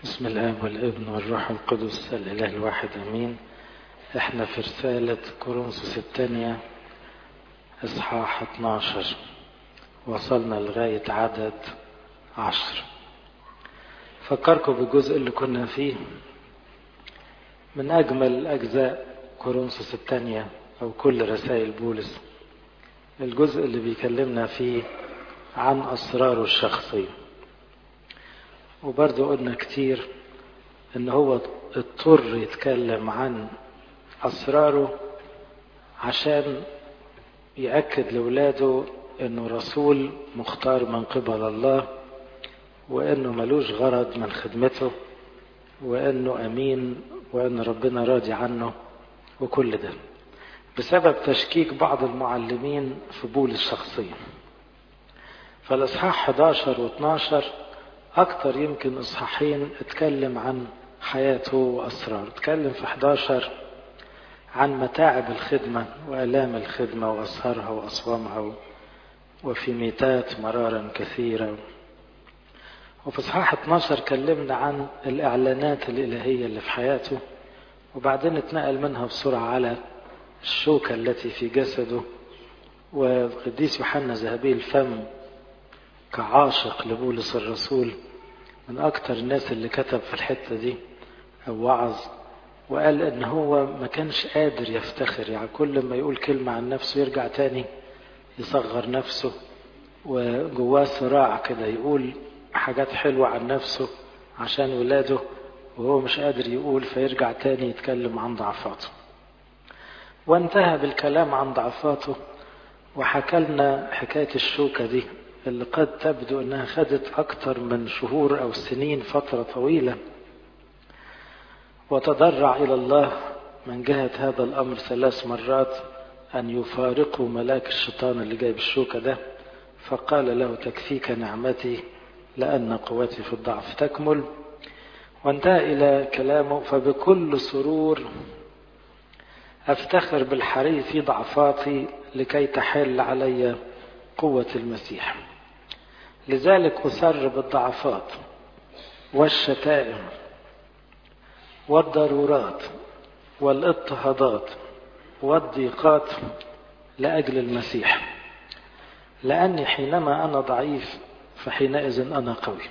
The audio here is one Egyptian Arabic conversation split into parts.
بسم الله والابن والروح القدس الإله الواحد أمين احنا في رسالة كورنثوس الثانية إصحاح 12 وصلنا لغاية عدد عشر فكركم بالجزء اللي كنا فيه من أجمل أجزاء كورنثوس الثانية أو كل رسائل بولس الجزء اللي بيكلمنا فيه عن أسراره الشخصية وبرضه قلنا كتير ان هو اضطر يتكلم عن اسراره عشان يأكد لولاده انه رسول مختار من قبل الله وانه ملوش غرض من خدمته وانه امين وان ربنا راضي عنه وكل ده بسبب تشكيك بعض المعلمين في بولس شخصيا فالاصحاح 11 و12 أكتر يمكن إصحاحين اتكلم عن حياته وأسراره اتكلم في 11 عن متاعب الخدمة وآلام الخدمة وأسهارها وأصوامها وفي ميتات مرارا كثيرة وفي إصحاح 12 كلمنا عن الإعلانات الإلهية اللي في حياته وبعدين اتنقل منها بسرعة على الشوكة التي في جسده وقديس يوحنا ذهبي الفم كعاشق لبولس الرسول من أكتر الناس اللي كتب في الحتة دي أو وعظ وقال إن هو ما كانش قادر يفتخر يعني كل ما يقول كلمة عن نفسه يرجع تاني يصغر نفسه وجواه صراع كده يقول حاجات حلوة عن نفسه عشان ولاده وهو مش قادر يقول فيرجع تاني يتكلم عن ضعفاته وانتهى بالكلام عن ضعفاته وحكى لنا حكاية الشوكة دي اللي قد تبدو انها خدت اكتر من شهور او سنين فترة طويلة وتضرع الى الله من جهة هذا الامر ثلاث مرات ان يفارقوا ملاك الشيطان اللي جايب الشوكة ده فقال له تكفيك نعمتي لان قوتي في الضعف تكمل وانتهى الى كلامه فبكل سرور افتخر بالحري في ضعفاتي لكي تحل علي قوة المسيح لذلك أسر بالضعفات والشتائم والضرورات والاضطهادات والضيقات لأجل المسيح لأني حينما أنا ضعيف فحينئذ أنا قوي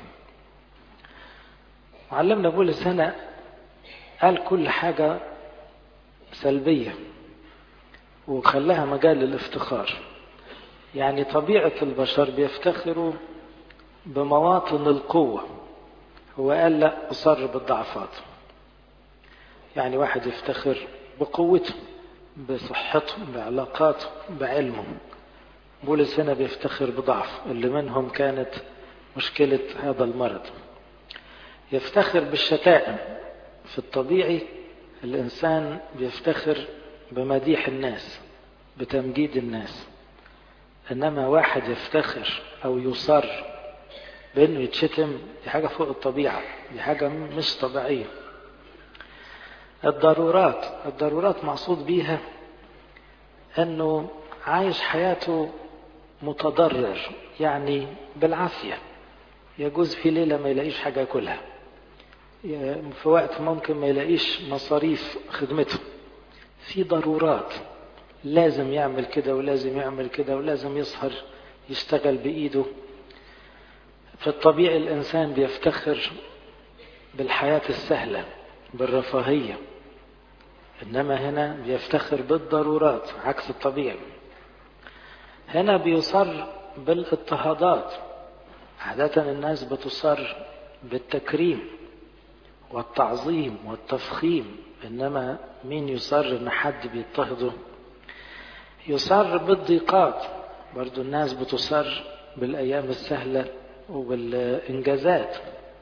معلمنا بولس هنا قال كل حاجة سلبية وخلاها مجال للافتخار يعني طبيعة البشر بيفتخروا بمواطن القوة هو قال لا أصر بالضعفات يعني واحد يفتخر بقوته بصحته بعلاقاته بعلمه بولس هنا بيفتخر بضعف اللي منهم كانت مشكلة هذا المرض يفتخر بالشتائم في الطبيعي الإنسان بيفتخر بمديح الناس بتمجيد الناس انما واحد يفتخر او يصر بانه يتشتم دي حاجه فوق الطبيعه دي حاجه مش طبيعيه الضرورات الضرورات مقصود بيها انه عايش حياته متضرر يعني بالعافيه يجوز في ليله ما يلاقيش حاجه ياكلها في وقت ممكن ما يلاقيش مصاريف خدمته في ضرورات لازم يعمل كده ولازم يعمل كده ولازم يسهر يشتغل بإيده في الطبيعي الإنسان بيفتخر بالحياة السهلة بالرفاهية إنما هنا بيفتخر بالضرورات عكس الطبيعي هنا بيصر بالاضطهادات عادة الناس بتصر بالتكريم والتعظيم والتفخيم إنما مين يصر إن حد بيضطهده يصر بالضيقات برضو الناس بتصر بالأيام السهلة وبالإنجازات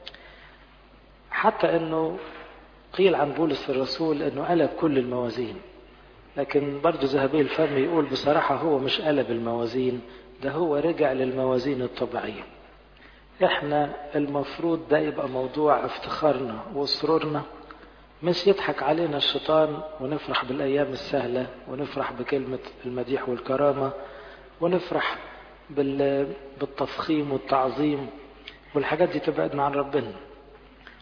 حتى أنه قيل عن بولس الرسول أنه قلب كل الموازين لكن برضو ذهبي الفم يقول بصراحة هو مش قلب الموازين ده هو رجع للموازين الطبيعية احنا المفروض ده يبقى موضوع افتخارنا وسرورنا مش يضحك علينا الشيطان ونفرح بالأيام السهلة ونفرح بكلمة المديح والكرامة ونفرح بالتفخيم والتعظيم والحاجات دي تبعدنا عن ربنا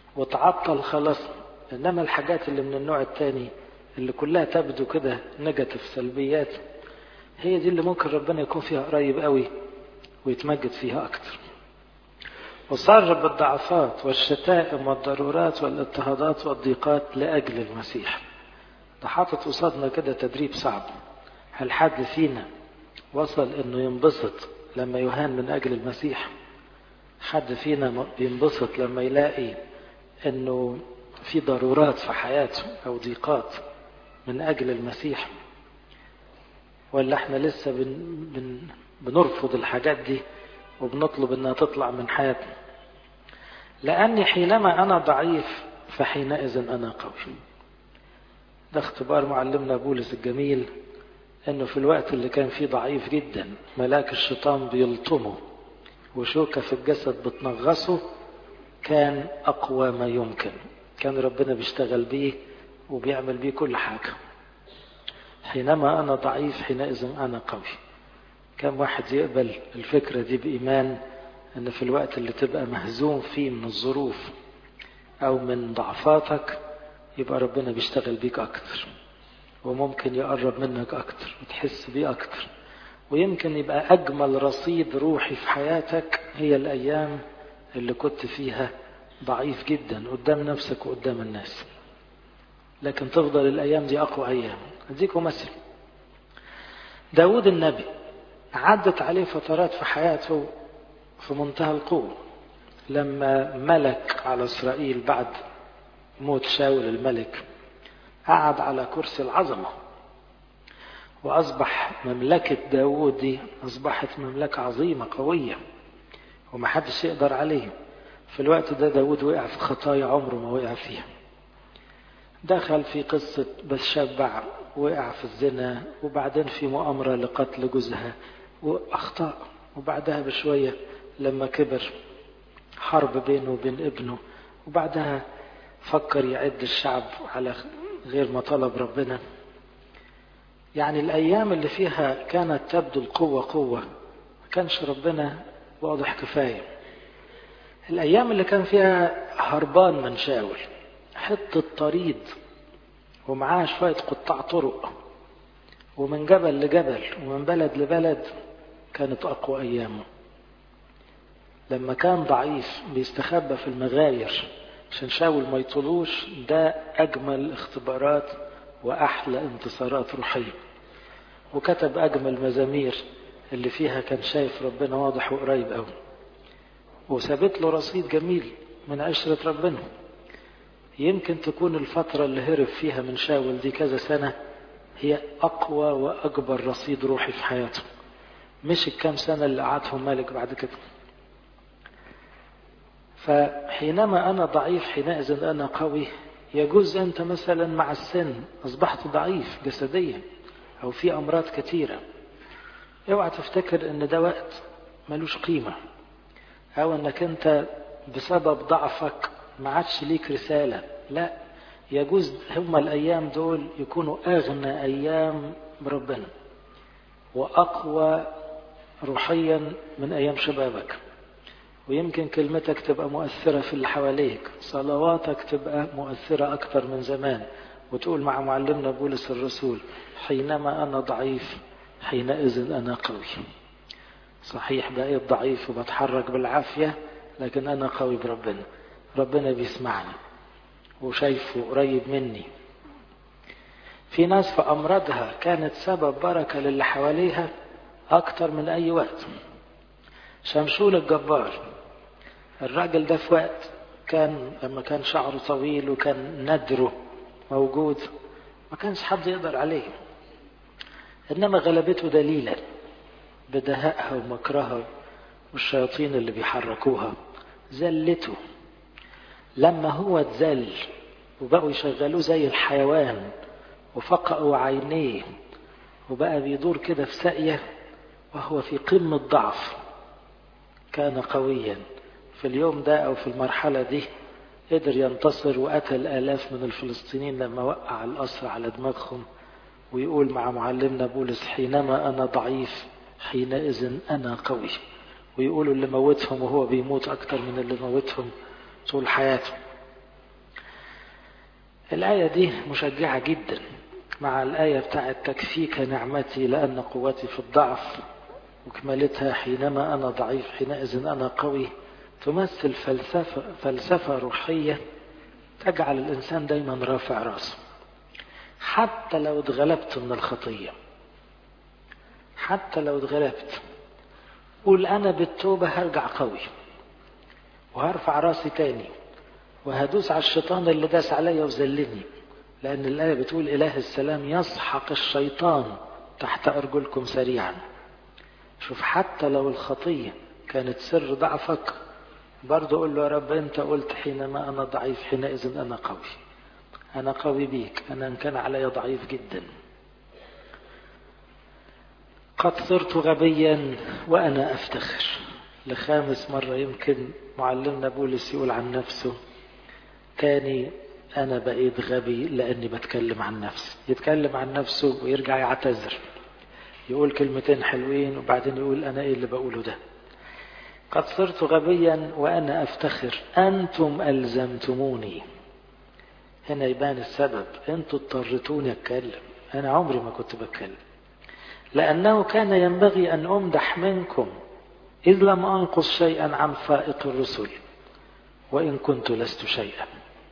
وتعطل خلاص إنما الحاجات اللي من النوع التاني اللي كلها تبدو كده نيجاتيف سلبيات هي دي اللي ممكن ربنا يكون فيها قريب قوي ويتمجد فيها أكتر وصرب بالضعفات والشتائم والضرورات والاضطهادات والضيقات لأجل المسيح ده حاطط قصادنا كده تدريب صعب هل حد فينا وصل انه ينبسط لما يهان من اجل المسيح حد فينا بينبسط لما يلاقي انه في ضرورات في حياته او ضيقات من اجل المسيح ولا احنا لسه بن بن بنرفض الحاجات دي وبنطلب انها تطلع من حياتنا لاني حينما انا ضعيف فحينئذ انا قوي ده اختبار معلمنا بولس الجميل انه في الوقت اللي كان فيه ضعيف جدا ملاك الشيطان بيلطمه وشوكة في الجسد بتنغصه كان اقوى ما يمكن كان ربنا بيشتغل بيه وبيعمل بيه كل حاجة حينما انا ضعيف حينئذ انا قوي كم واحد يقبل الفكرة دي بإيمان ان في الوقت اللي تبقى مهزوم فيه من الظروف او من ضعفاتك يبقى ربنا بيشتغل بيك اكتر وممكن يقرب منك اكتر وتحس بيه اكتر ويمكن يبقى اجمل رصيد روحي في حياتك هي الايام اللي كنت فيها ضعيف جدا قدام نفسك وقدام الناس لكن تفضل الايام دي اقوى ايام اديكم مثل داود النبي عدت عليه فترات في حياته في منتهى القوة لما ملك على إسرائيل بعد موت شاول الملك قعد على كرسي العظمة وأصبح مملكة داود دي أصبحت مملكة عظيمة قوية ومحدش يقدر عليه في الوقت ده داود وقع في خطايا عمره ما وقع فيها دخل في قصة بتشبع وقع في الزنا وبعدين في مؤامرة لقتل جوزها وأخطاء وبعدها بشوية لما كبر حرب بينه وبين ابنه وبعدها فكر يعد الشعب على غير ما طلب ربنا يعني الأيام اللي فيها كانت تبدو القوة قوة ما كانش ربنا واضح كفاية الأيام اللي كان فيها هربان من شاول حتة طريد ومعاه شوية قطاع طرق ومن جبل لجبل ومن بلد لبلد كانت أقوى أيامه لما كان ضعيف بيستخبى في المغاير عشان شاول ما يطولوش ده أجمل اختبارات وأحلى انتصارات روحية وكتب أجمل مزامير اللي فيها كان شايف ربنا واضح وقريب قوي وثابت له رصيد جميل من عشرة ربنا يمكن تكون الفترة اللي هرب فيها من شاول دي كذا سنة هي أقوى وأكبر رصيد روحي في حياته مش الكام سنة اللي قعدهم مالك بعد كده فحينما أنا ضعيف حينئذ أنا قوي يجوز أنت مثلا مع السن أصبحت ضعيف جسديا أو في أمراض كثيرة اوعى تفتكر أن ده وقت ملوش قيمة أو أنك أنت بسبب ضعفك ما عادش ليك رسالة لا يجوز هما الأيام دول يكونوا أغنى أيام بربنا وأقوى روحيا من أيام شبابك ويمكن كلمتك تبقى مؤثرة في اللي حواليك صلواتك تبقى مؤثرة أكثر من زمان وتقول مع معلمنا بولس الرسول حينما أنا ضعيف حينئذ أنا قوي صحيح بقيت ضعيف وبتحرك بالعافية لكن أنا قوي بربنا ربنا بيسمعني وشايفه قريب مني في ناس في أمراضها كانت سبب بركة للي حواليها أكتر من أي وقت شمشون الجبار الراجل ده في وقت كان لما كان شعره طويل وكان ندره موجود ما كانش حد يقدر عليه إنما غلبته دليلا بدهائها ومكرها والشياطين اللي بيحركوها زلته لما هو اتذل وبقوا يشغلوه زي الحيوان وفقأوا عينيه وبقى بيدور كده في ساقية وهو في قمة ضعف كان قويا في اليوم ده أو في المرحلة دي قدر ينتصر وقتل آلاف من الفلسطينيين لما وقع الأسر على دماغهم ويقول مع معلمنا بولس حينما أنا ضعيف حينئذ أنا قوي ويقولوا اللي موتهم وهو بيموت أكتر من اللي موتهم طول حياته الآية دي مشجعة جدا مع الآية بتاعت تكفيك نعمتي لأن قوتي في الضعف وكمالتها حينما أنا ضعيف حينئذ أنا قوي تمثل فلسفة, فلسفة روحية تجعل الإنسان دايما رافع راسه حتى لو اتغلبت من الخطية حتى لو اتغلبت قول أنا بالتوبة هرجع قوي وهرفع راسي تاني وهدوس على الشيطان اللي داس عليا وذلني لأن الآية بتقول إله السلام يسحق الشيطان تحت أرجلكم سريعا شوف حتى لو الخطية كانت سر ضعفك برضه قول له يا رب أنت قلت حينما أنا ضعيف حينئذ أنا قوي أنا قوي بيك أنا إن كان علي ضعيف جدا قد صرت غبيا وأنا أفتخر لخامس مرة يمكن معلمنا بولس يقول عن نفسه تاني أنا بقيت غبي لأني بتكلم عن نفسي يتكلم عن نفسه ويرجع يعتذر يقول كلمتين حلوين وبعدين يقول أنا إيه اللي بقوله ده قد صرت غبيا وأنا أفتخر أنتم ألزمتموني هنا يبان السبب أنتوا اضطرتوني أتكلم أنا عمري ما كنت بتكلم لأنه كان ينبغي أن أمدح منكم إذ لم أنقص شيئا عن فائق الرسل وإن كنت لست شيئا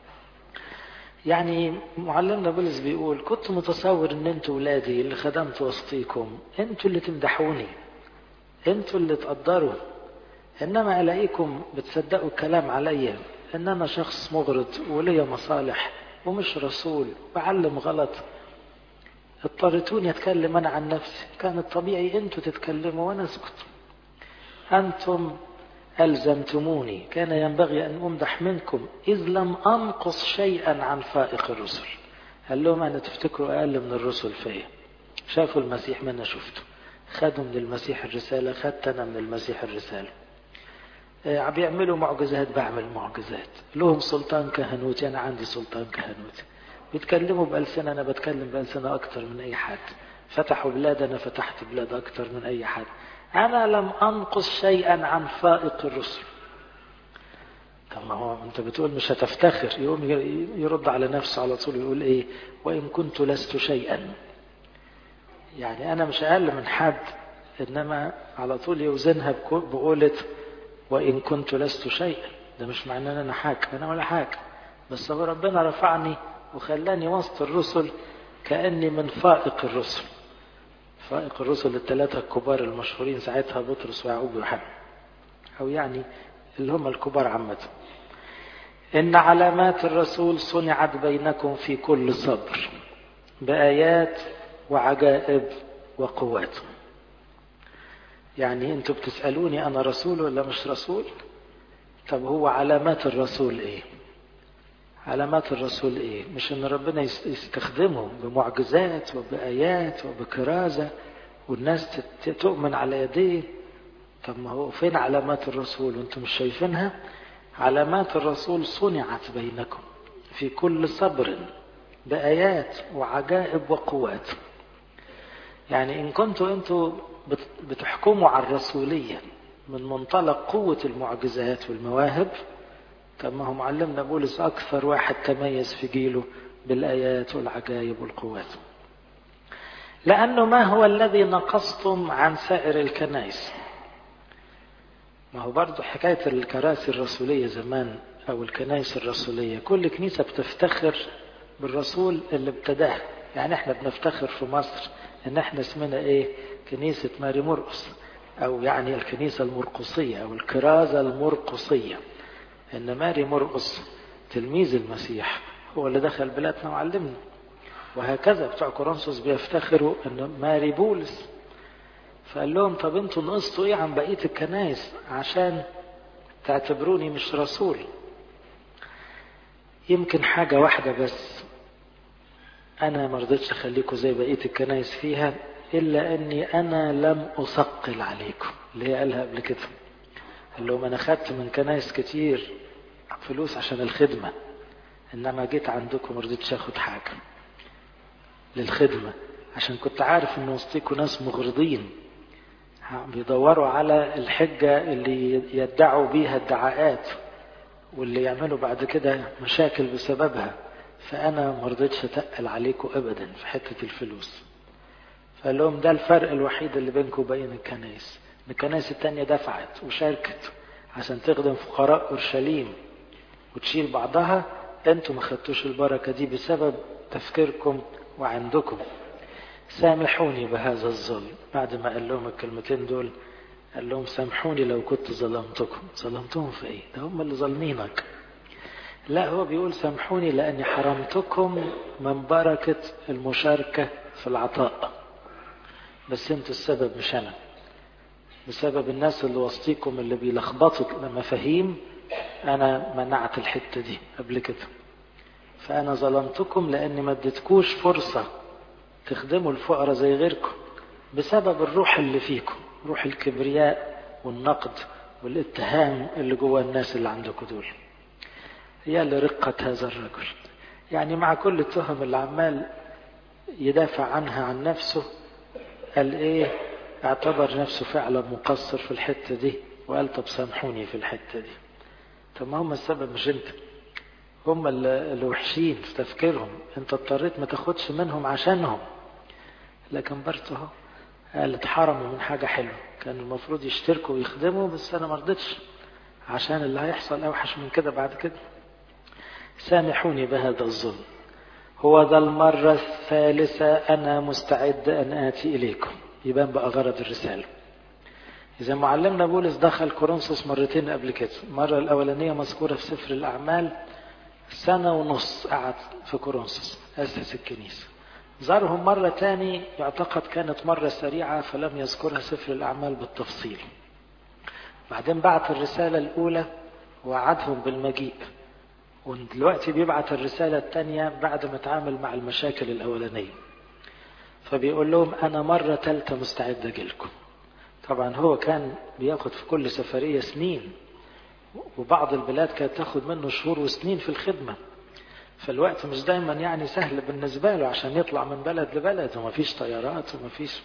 يعني معلمنا بولس بيقول كنت متصور ان انتوا ولادي اللي خدمت وسطيكم انتوا اللي تمدحوني انتوا اللي تقدروا انما الاقيكم بتصدقوا الكلام عليا ان انا شخص مغرض وليا مصالح ومش رسول بعلم غلط اضطرتوني اتكلم انا عن نفسي كان الطبيعي انتوا تتكلموا وانا اسكت انتم ألزمتموني كان ينبغي أن أمدح منكم إذ لم أنقص شيئا عن فائق الرسل قال لهم أنا تفتكروا أقل من الرسل فيا شافوا المسيح ما أنا شفته خدوا من المسيح الرسالة خدت أنا من المسيح الرسالة آه بيعملوا معجزات بعمل معجزات لهم سلطان كهنوتي أنا عندي سلطان كهنوتي بيتكلموا بألسنة أنا بتكلم بألسنة أكتر من أي حد فتحوا بلاد أنا فتحت بلاد أكتر من أي حد أنا لم أنقص شيئا عن فائق الرسل طب ما هو أنت بتقول مش هتفتخر يقوم يرد على نفسه على طول يقول إيه وإن كنت لست شيئا يعني أنا مش أقل من حد إنما على طول يوزنها بقولة وإن كنت لست شيئا ده مش معناه أن أنا حاجة أنا ولا حاجة بس هو ربنا رفعني وخلاني وسط الرسل كأني من فائق الرسل فائق الرسل الثلاثة الكبار المشهورين ساعتها بطرس ويعقوب ويوحنا أو يعني اللي هم الكبار عامة إن علامات الرسول صنعت بينكم في كل صبر بآيات وعجائب وقوات يعني انتوا بتسألوني أنا رسول ولا مش رسول طب هو علامات الرسول إيه علامات الرسول ايه مش ان ربنا يستخدمه بمعجزات وبآيات وبكرازة والناس تؤمن على يديه طب ما هو فين علامات الرسول وانتم مش شايفينها علامات الرسول صنعت بينكم في كل صبر بآيات وعجائب وقوات يعني إن كنتوا أنتوا بتحكموا على الرسولية من منطلق قوة المعجزات والمواهب طب ما هو معلمنا بولس أكثر واحد تميز في جيله بالآيات والعجائب والقوات لأنه ما هو الذي نقصتم عن سائر الكنائس ما هو برضو حكاية الكراسي الرسولية زمان أو الكنائس الرسولية كل كنيسة بتفتخر بالرسول اللي ابتداها يعني احنا بنفتخر في مصر ان احنا اسمنا ايه كنيسة ماري مرقس او يعني الكنيسة المرقصية او الكرازة المرقصية ان ماري مرقس تلميذ المسيح هو اللي دخل بلادنا وعلمنا وهكذا بتوع كورنثوس بيفتخروا ان ماري بولس فقال لهم طب انتوا نقصتوا ايه عن بقيه الكنائس عشان تعتبروني مش رسول يمكن حاجه واحده بس انا ما رضيتش اخليكم زي بقيه الكنائس فيها الا اني انا لم اثقل عليكم اللي هي قالها قبل كده قال لهم انا خدت من كنائس كتير فلوس عشان الخدمه انما جيت عندكم ما رضيتش اخد حاجه للخدمه عشان كنت عارف ان وسطيكم ناس مغرضين بيدوروا على الحجة اللي يدعوا بيها ادعاءات واللي يعملوا بعد كده مشاكل بسببها فأنا ما رضيتش أتقل عليكم أبدا في حتة الفلوس فقال لهم ده الفرق الوحيد اللي بينكم وبين الكنائس الكنائس التانية دفعت وشاركت عشان تخدم فقراء أورشليم وتشيل بعضها انتوا ما خدتوش البركة دي بسبب تفكيركم وعندكم سامحوني بهذا الظلم بعد ما قال لهم الكلمتين دول قال لهم سامحوني لو كنت ظلمتكم ظلمتهم في ايه ده هم اللي ظالمينك لا هو بيقول سامحوني لاني حرمتكم من بركة المشاركة في العطاء بس انتوا السبب مش انا بسبب الناس اللي وسطيكم اللي بيلخبطوا المفاهيم انا منعت الحتة دي قبل كده فانا ظلمتكم لاني ما اديتكوش فرصة تخدموا الفقراء زي غيركم بسبب الروح اللي فيكم روح الكبرياء والنقد والاتهام اللي جوه الناس اللي عندكم دول هي اللي رقت هذا الرجل يعني مع كل التهم اللي عمال يدافع عنها عن نفسه قال ايه اعتبر نفسه فعلا مقصر في الحتة دي وقال طب سامحوني في الحتة دي طب ما هم السبب مش انت هم اللي وحشين في تفكيرهم انت اضطريت ما تاخدش منهم عشانهم لكن برضه اهو قال اتحرموا من حاجة حلوة كان المفروض يشتركوا ويخدموا بس انا ما رضيتش عشان اللي هيحصل اوحش من كده بعد كده سامحوني بهذا الظلم هو ذا المرة الثالثة أنا مستعد أن آتي إليكم يبان بقى غرض الرسالة إذا معلمنا بولس دخل كورنثوس مرتين قبل كده المرة الأولانية مذكورة في سفر الأعمال سنة ونص قعد في كورنثوس أسس الكنيسة زارهم مرة تاني يعتقد كانت مرة سريعة فلم يذكرها سفر الأعمال بالتفصيل بعدين بعت الرسالة الأولى وعدهم بالمجيء ودلوقتي بيبعت الرسالة الثانية بعد ما اتعامل مع المشاكل الأولانية فبيقول لهم أنا مرة ثالثة مستعد أجيلكم طبعا هو كان بياخد في كل سفرية سنين وبعض البلاد كانت تاخد منه شهور وسنين في الخدمة فالوقت مش دايما يعني سهل بالنسبة له عشان يطلع من بلد لبلد ومفيش طيارات ومفيش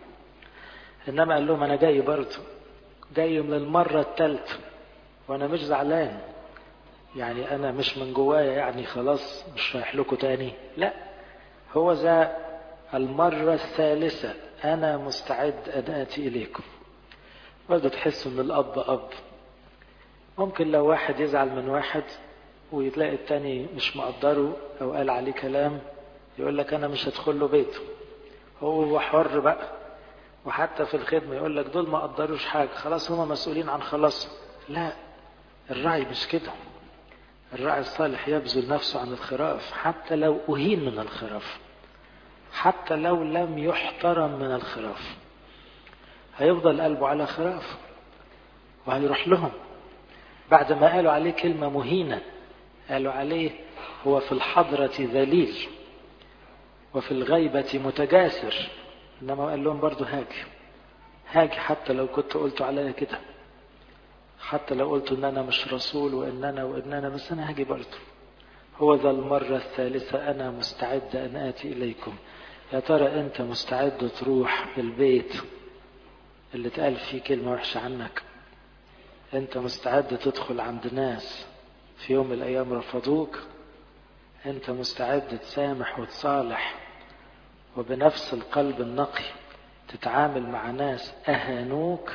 إنما قال لهم أنا جاي برضه جاي من المرة الثالثة وأنا مش زعلان يعني أنا مش من جوايا يعني خلاص مش رايح لكم تاني لا هو ذا المرة الثالثة أنا مستعد أن آتي إليكم برضه تحسوا إن الأب أب ممكن لو واحد يزعل من واحد ويتلاقي التاني مش مقدره أو قال عليه كلام يقول لك أنا مش هدخل له بيته هو حر بقى وحتى في الخدمة يقول لك دول ما قدروش حاجة خلاص هما مسؤولين عن خلاص لا الراعي مش كده الراعي الصالح يبذل نفسه عن الخراف حتى لو أهين من الخراف حتى لو لم يحترم من الخراف هيفضل قلبه على خراف وهيروح لهم بعد ما قالوا عليه كلمة مهينة قالوا عليه هو في الحضرة ذليل وفي الغيبة متجاسر إنما قال لهم برضو هاجي هاجي حتى لو كنت قلت عليا كده حتى لو قلت ان انا مش رسول وان انا وان انا بس انا هاجي برضه هو ذا المرة الثالثة انا مستعد ان اتي اليكم يا ترى انت مستعد تروح البيت اللي اتقال فيه كلمة وحشة عنك انت مستعد تدخل عند ناس في يوم من الايام رفضوك انت مستعد تسامح وتصالح وبنفس القلب النقي تتعامل مع ناس اهانوك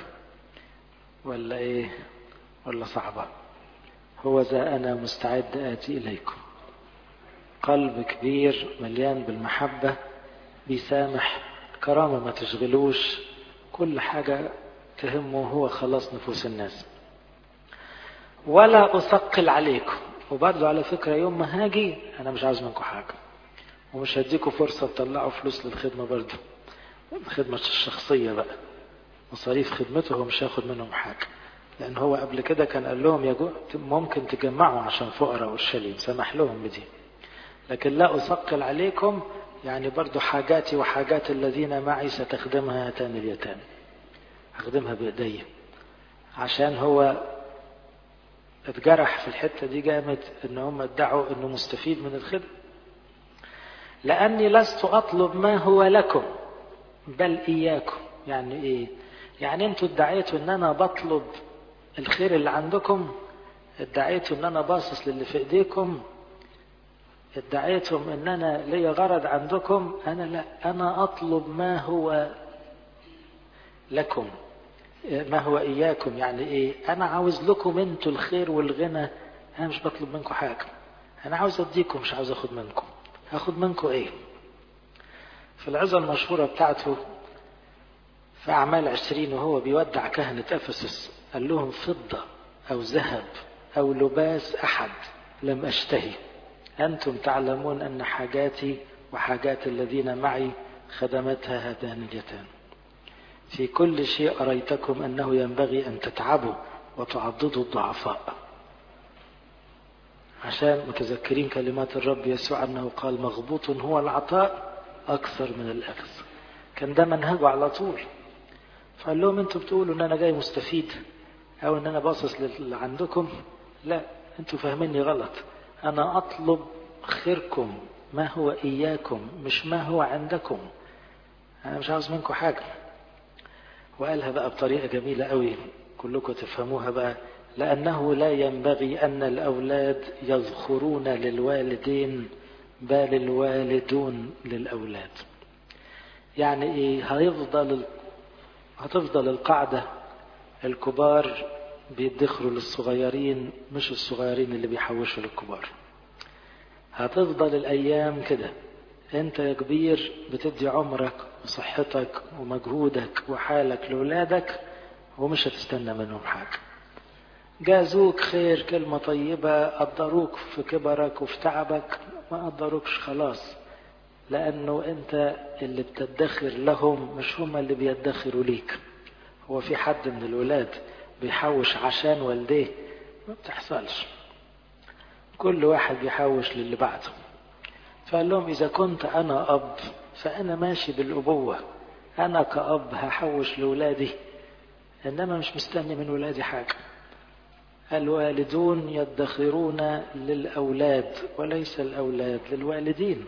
ولا ايه ولا صعبة هو ذا أنا مستعد آتي إليكم قلب كبير مليان بالمحبة بيسامح كرامة ما تشغلوش كل حاجة تهمه هو خلاص نفوس الناس ولا أثقل عليكم وبرضه على فكرة يوم ما هاجي أنا مش عاوز منكم حاجة ومش هديكم فرصة تطلعوا فلوس للخدمة برضه الخدمة الشخصية بقى مصاريف خدمته هو مش هياخد منهم حاجة لأن هو قبل كده كان قال لهم يجو ممكن تجمعوا عشان فقراء أورشليم سمح لهم بدي لكن لا أثقل عليكم يعني برضو حاجاتي وحاجات الذين معي ستخدمها هاتان اليتان أخدمها بإيدي عشان هو اتجرح في الحتة دي جامد ان هم ادعوا انه مستفيد من الخدمة لأني لست أطلب ما هو لكم بل إياكم يعني إيه يعني انتوا ادعيتوا ان انا بطلب الخير اللي عندكم ادعيتوا ان انا باصص للي في ايديكم ادعيتم ان انا لي غرض عندكم انا لا انا اطلب ما هو لكم ما هو اياكم يعني ايه انا عاوز لكم انتوا الخير والغنى انا مش بطلب منكم حاجه انا عاوز اديكم مش عاوز اخد منكم هاخد منكم ايه في العظة المشهورة بتاعته في أعمال عشرين وهو بيودع كهنة أفسس قال لهم فضة أو ذهب أو لباس أحد لم أشتهي أنتم تعلمون أن حاجاتي وحاجات الذين معي خدمتها هدانيتان في كل شيء أريتكم أنه ينبغي أن تتعبوا وتعضدوا الضعفاء عشان متذكرين كلمات الرب يسوع أنه قال مغبوط هو العطاء أكثر من الأخذ كان ده منهجه على طول فقال لهم انتوا بتقولوا ان انا جاي مستفيد او ان انا باصص للي عندكم لا انتوا فاهميني غلط انا اطلب خيركم ما هو اياكم مش ما هو عندكم انا مش عاوز منكم حاجه وقالها بقى بطريقه جميله قوي كلكم تفهموها بقى لانه لا ينبغي ان الاولاد يذخرون للوالدين بل الوالدون للاولاد يعني ايه هيفضل هتفضل القاعدة الكبار بيدخروا للصغيرين مش الصغيرين اللي بيحوشوا للكبار هتفضل الأيام كده أنت يا كبير بتدي عمرك وصحتك ومجهودك وحالك لولادك ومش هتستنى منهم حاجة جازوك خير كلمة طيبة قدروك في كبرك وفي تعبك ما قدروكش خلاص لأنه أنت اللي بتدخر لهم مش هم اللي بيدخروا ليك هو في حد من الولاد بيحوش عشان والديه ما بتحصلش كل واحد بيحوش للي بعده فقال لهم إذا كنت أنا أب فأنا ماشي بالأبوة أنا كأب هحوش لولادي إنما مش مستني من ولادي حاجة الوالدون يدخرون للأولاد وليس الأولاد للوالدين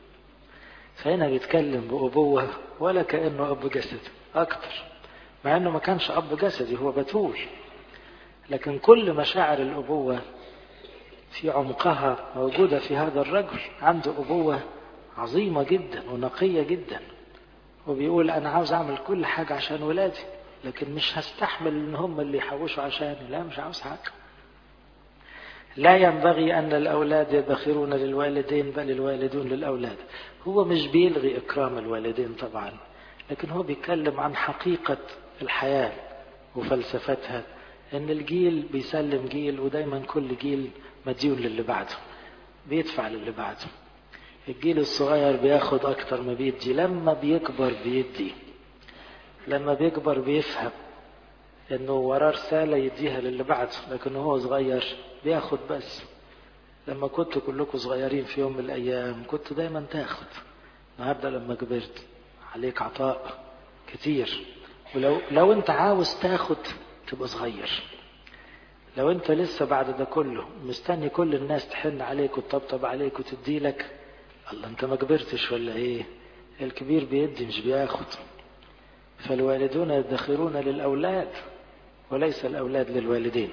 فهنا بيتكلم بأبوة ولا كأنه أب جسد أكتر مع أنه ما كانش أب جسدي هو بتول لكن كل مشاعر الأبوة في عمقها موجودة في هذا الرجل عنده أبوة عظيمة جدا ونقية جدا وبيقول أنا عاوز أعمل كل حاجة عشان ولادي لكن مش هستحمل إن هم اللي يحوشوا عشاني لا مش عاوز حاجة لا ينبغي أن الأولاد يدخرون للوالدين بل الوالدون للأولاد هو مش بيلغي إكرام الوالدين طبعا لكن هو بيتكلم عن حقيقة الحياة وفلسفتها إن الجيل بيسلم جيل ودايما كل جيل مديون للي بعده بيدفع للي بعده الجيل الصغير بياخد أكتر ما بيدي لما بيكبر بيدي لما بيكبر بيفهم إنه وراه رسالة يديها للي بعده لكن هو صغير بياخد بس لما كنتوا كلكم صغيرين في يوم من الأيام كنت دايما تاخد النهارده لما كبرت عليك عطاء كتير ولو لو انت عاوز تاخد تبقى صغير لو انت لسه بعد ده كله مستني كل الناس تحن عليك وتطبطب عليك وتدي لك الله انت ما كبرتش ولا ايه الكبير بيدي مش بياخد فالوالدون يدخرون للأولاد وليس الأولاد للوالدين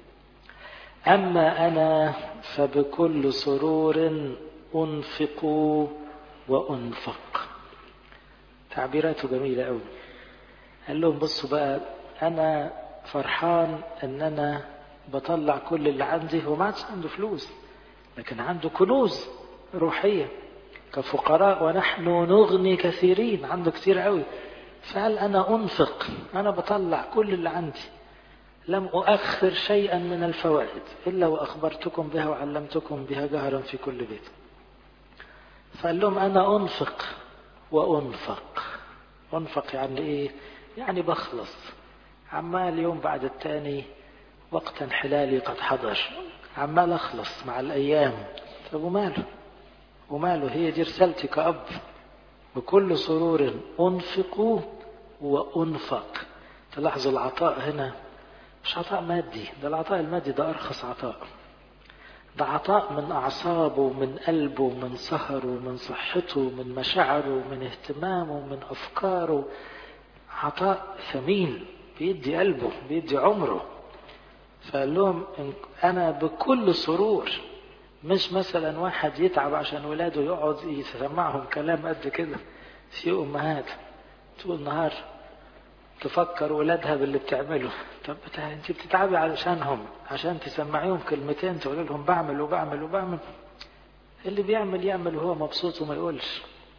أما أنا فبكل سرور أنفق وأنفق تعبيراته جميلة أوي قال لهم بصوا بقى أنا فرحان إن أنا بطلع كل اللي عندي هو ما عادش عنده فلوس لكن عنده كنوز روحية كفقراء ونحن نغني كثيرين عنده كثير قوي فقال أنا أنفق أنا بطلع كل اللي عندي لم أؤخر شيئا من الفوائد إلا وأخبرتكم بها وعلمتكم بها جهرا في كل بيت فقال لهم أنا أنفق وأنفق أنفق يعني إيه يعني بخلص عمال يوم بعد التاني وقت انحلالي قد حضر عمال أخلص مع الأيام طب وماله وماله هي دي رسالتي كأب بكل سرور أنفق وأنفق تلاحظوا العطاء هنا مش عطاء مادي ده العطاء المادي ده أرخص عطاء ده عطاء من أعصابه من قلبه من سهره من صحته من مشاعره من اهتمامه من أفكاره عطاء ثمين بيدي قلبه بيدي عمره فقال لهم أنا بكل سرور مش مثلا واحد يتعب عشان ولاده يقعد يسمعهم كلام قد كده في أمهات طول النهار تفكر ولادها باللي بتعمله طب انت بتتعبي علشانهم عشان تسمعيهم كلمتين تقول لهم بعمل وبعمل وبعمل اللي بيعمل يعمل وهو مبسوط وما يقولش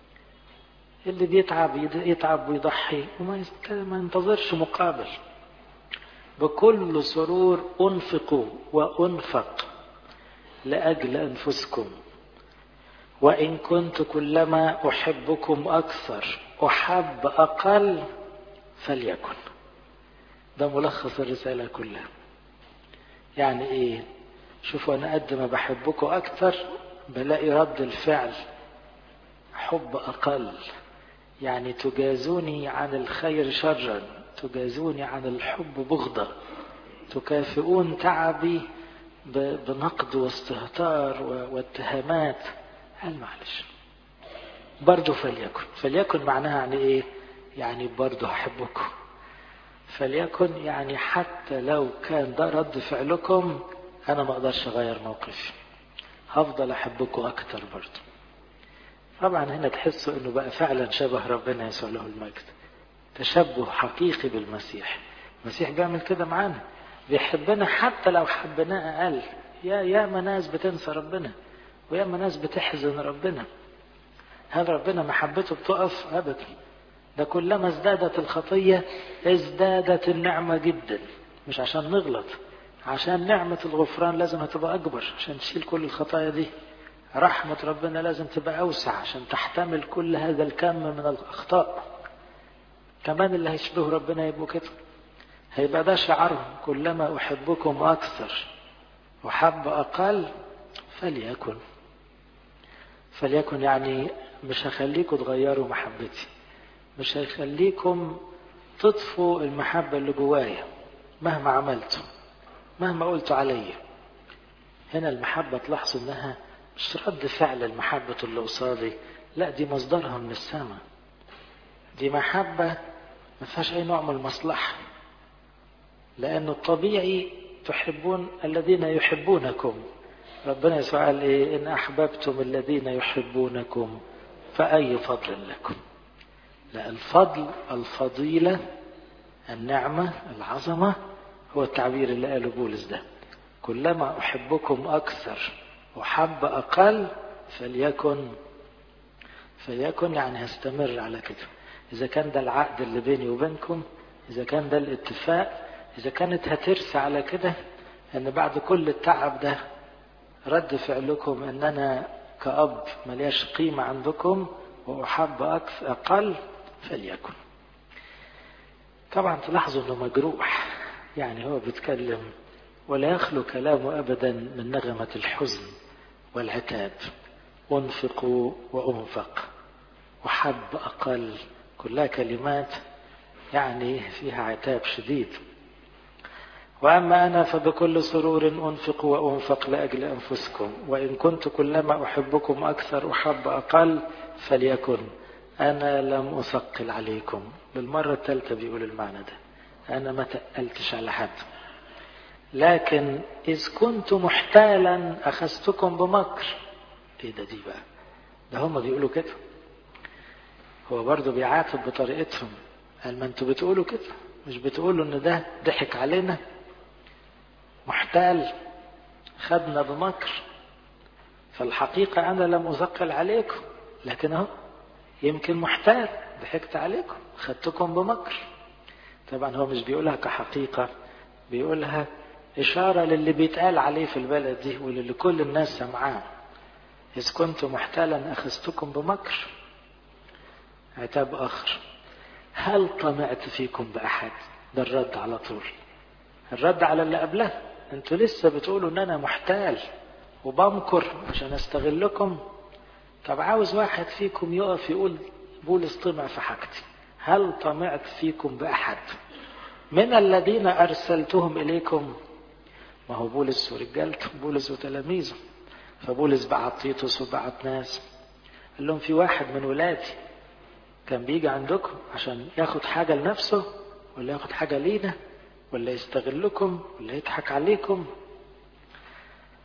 اللي بيتعب يتعب ويضحي وما ما ينتظرش مقابل بكل سرور انفقوا وانفق لاجل انفسكم وان كنت كلما احبكم اكثر احب اقل فليكن ده ملخص الرساله كلها يعني ايه شوفوا انا قد ما بحبكم اكثر بلاقي رد الفعل حب اقل يعني تجازوني عن الخير شرا تجازوني عن الحب بغضة تكافئون تعبي بنقد واستهتار واتهامات قال معلش برضه فليكن فليكن معناها يعني ايه يعني برضه هحبكم فليكن يعني حتى لو كان ده رد فعلكم انا ما اقدرش اغير موقفي هفضل احبكم اكتر برضه طبعا هنا تحسوا انه بقى فعلا شبه ربنا يسوع له المجد تشبه حقيقي بالمسيح المسيح بيعمل كده معانا بيحبنا حتى لو حبناه اقل يا ياما ناس بتنسى ربنا وياما ناس بتحزن ربنا هل ربنا محبته بتقف ابدا ده كلما ازدادت الخطيه ازدادت النعمه جدا مش عشان نغلط عشان نعمه الغفران لازم هتبقى اكبر عشان تشيل كل الخطايا دي رحمة ربنا لازم تبقى أوسع عشان تحتمل كل هذا الكم من الأخطاء كمان اللي هيشبه ربنا يبقوا كده هيبقى ده شعارهم كلما أحبكم أكثر أحب أقل فليكن فليكن يعني مش هخليكم تغيروا محبتي مش هيخليكم تطفوا المحبة اللي جوايا مهما عملتوا مهما قلتوا عليا هنا المحبة تلاحظوا انها مش رد فعل المحبة اللي قصادي لا دي مصدرها من السماء دي محبة ما فيهاش أي نوع من المصلحة لأنه الطبيعي تحبون الذين يحبونكم ربنا يسوع قال إيه إن أحببتم الذين يحبونكم فأي فضل لكم لا الفضل الفضيلة النعمة العظمة هو التعبير اللي قاله بولس ده كلما أحبكم أكثر وحب أقل فليكن فليكن يعني هستمر على كده إذا كان ده العقد اللي بيني وبينكم إذا كان ده الاتفاق إذا كانت هترسى على كده أن بعد كل التعب ده رد فعلكم أن أنا كأب ملياش قيمة عندكم وأحب أكثر أقل فليكن طبعا تلاحظوا أنه مجروح يعني هو بيتكلم ولا يخلو كلامه أبدا من نغمة الحزن والعتاب انفقوا وانفق وحب أقل كلها كلمات يعني فيها عتاب شديد وأما أنا فبكل سرور أنفق وأنفق لأجل أنفسكم وإن كنت كلما أحبكم أكثر أحب أقل فليكن أنا لم أثقل عليكم للمرة الثالثة بيقول المعنى ده أنا ما تقلتش على حد لكن إذ كنت محتالا أخذتكم بمكر إيه ده دي بقى ده هم بيقولوا كده هو برضه بيعاتب بطريقتهم قال ما انتوا بتقولوا كده مش بتقولوا ان ده ضحك علينا محتال خدنا بمكر فالحقيقة أنا لم أثقل عليكم لكن أهو يمكن محتال ضحكت عليكم خدتكم بمكر طبعا هو مش بيقولها كحقيقة بيقولها إشارة للي بيتقال عليه في البلد دي وللي كل الناس سمعاه إذ كنت محتالا أخذتكم بمكر عتاب آخر هل طمعت فيكم بأحد ده الرد على طول الرد على اللي قبله انتوا لسه بتقولوا ان انا محتال وبمكر عشان استغلكم طب عاوز واحد فيكم يقف يقول بولس طمع في حاجتي هل طمعت فيكم بأحد من الذين أرسلتهم إليكم ما هو بولس ورجالته بولس وتلاميذه فبولس بعت تيتوس وبعت ناس قال لهم في واحد من ولادي كان بيجي عندكم عشان ياخد حاجة لنفسه ولا ياخد حاجة لينا ولا يستغلكم ولا يضحك عليكم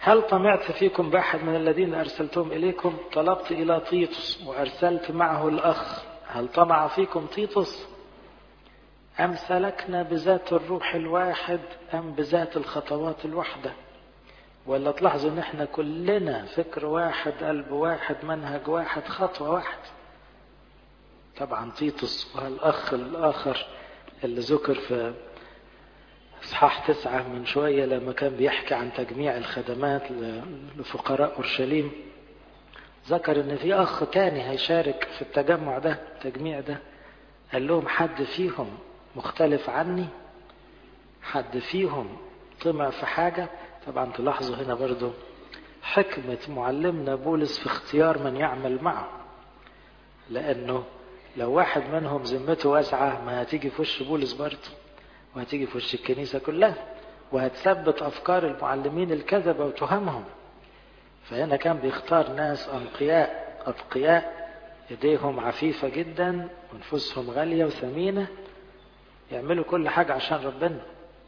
هل طمعت فيكم بأحد من الذين أرسلتهم إليكم طلبت إلى تيتوس وأرسلت معه الأخ هل طمع فيكم تيتوس أم سلكنا بذات الروح الواحد أم بذات الخطوات الواحدة ولا تلاحظوا ان احنا كلنا فكر واحد قلب واحد منهج واحد خطوة واحد طبعا تيتوس وهالأخ الآخر اللي ذكر في إصحاح تسعة من شوية لما كان بيحكي عن تجميع الخدمات لفقراء أورشليم ذكر إن في أخ تاني هيشارك في التجمع ده التجميع ده قال لهم حد فيهم مختلف عني حد فيهم طمع في حاجة طبعا تلاحظوا هنا برضو حكمة معلمنا بولس في اختيار من يعمل معه لأنه لو واحد منهم ذمته واسعة ما هتيجي في وش بولس برضه وهتيجي في وش الكنيسة كلها وهتثبت أفكار المعلمين الكذبة وتهمهم فهنا كان بيختار ناس أنقياء أتقياء يديهم عفيفة جدا ونفوسهم غالية وثمينة يعملوا كل حاجة عشان ربنا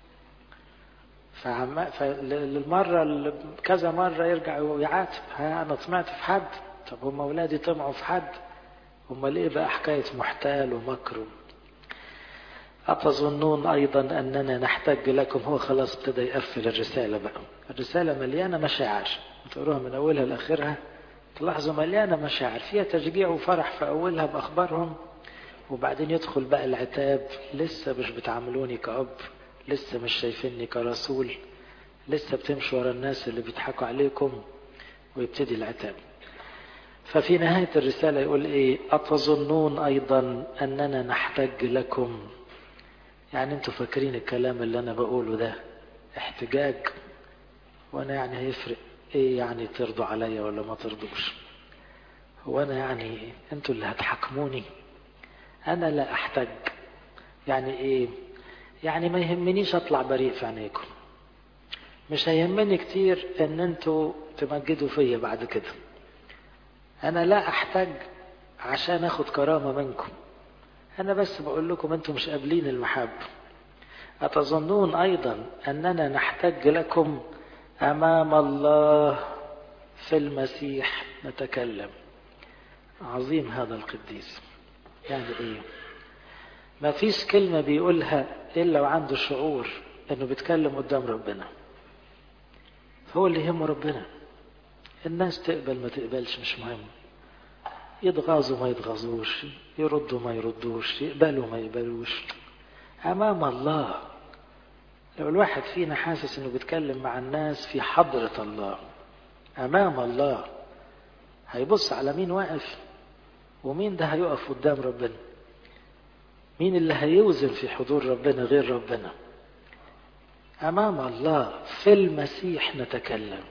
فعم... فللمرة كذا مرة يرجع ويعاتب ها أنا طمعت في حد طب هم أولادي طمعوا في حد هم ليه بقى حكاية محتال ومكر أتظنون أيضا أننا نحتاج لكم هو خلاص ابتدى يقفل الرسالة بقى الرسالة مليانة مشاعر تقروها من أولها لآخرها تلاحظوا مليانة مشاعر فيها تشجيع وفرح في أولها بأخبارهم وبعدين يدخل بقى العتاب لسه مش بتعاملوني كأب لسه مش شايفيني كرسول لسه بتمشوا ورا الناس اللي بيضحكوا عليكم ويبتدي العتاب ففي نهاية الرسالة يقول إيه أتظنون أيضا أننا نحتاج لكم يعني أنتوا فاكرين الكلام اللي أنا بقوله ده احتجاج وأنا يعني هيفرق إيه يعني ترضوا عليا ولا ما ترضوش هو أنا يعني أنتوا اللي هتحكموني أنا لا أحتاج يعني إيه يعني ما يهمنيش أطلع بريء في عينيكم مش هيهمني كتير ان انتوا تمجدوا فيا بعد كده انا لا احتاج عشان اخد كرامة منكم انا بس بقول لكم انتوا مش قابلين المحبة اتظنون ايضا اننا نحتاج لكم امام الله في المسيح نتكلم عظيم هذا القديس يعني ايه ما فيش كلمة بيقولها الا وعنده شعور انه بيتكلم قدام ربنا هو اللي يهمه ربنا الناس تقبل ما تقبلش مش مهم يتغاظوا ما يتغاظوش يردوا ما يردوش يقبلوا ما يقبلوش أمام الله لو الواحد فينا حاسس انه بيتكلم مع الناس في حضرة الله أمام الله هيبص على مين واقف ومين ده هيقف قدام ربنا مين اللي هيوزن في حضور ربنا غير ربنا أمام الله في المسيح نتكلم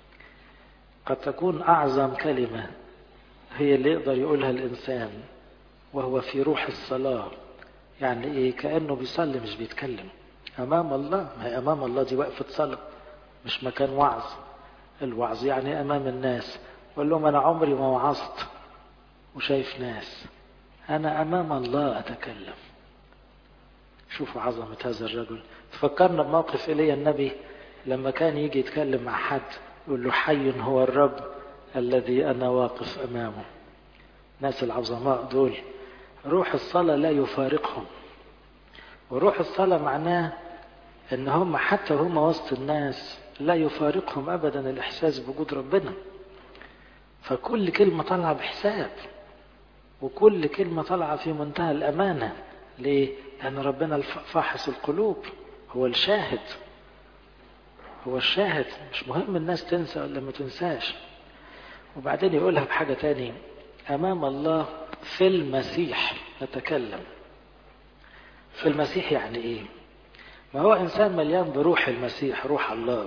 قد تكون أعظم كلمة هي اللي يقدر يقولها الإنسان وهو في روح الصلاة يعني إيه كأنه بيصلي مش بيتكلم أمام الله ما هي أمام الله دي وقفة صلاة مش مكان وعظ الوعظ يعني أمام الناس قول لهم أنا عمري ما وعظت وشايف ناس أنا أمام الله أتكلم شوفوا عظمة هذا الرجل تفكرنا بموقف إيليا النبي لما كان يجي يتكلم مع حد يقول له حي هو الرب الذي أنا واقف أمامه ناس العظماء دول روح الصلاة لا يفارقهم وروح الصلاة معناه ان هم حتى هم وسط الناس لا يفارقهم ابدا الاحساس بوجود ربنا فكل كلمة طالعة بحساب وكل كلمة طالعة في منتهى الامانة ليه؟ لان ربنا فاحص القلوب هو الشاهد هو الشاهد مش مهم الناس تنسى ولا ما تنساش وبعدين يقولها بحاجة تاني أمام الله في المسيح نتكلم في المسيح يعني إيه ما هو إنسان مليان بروح المسيح روح الله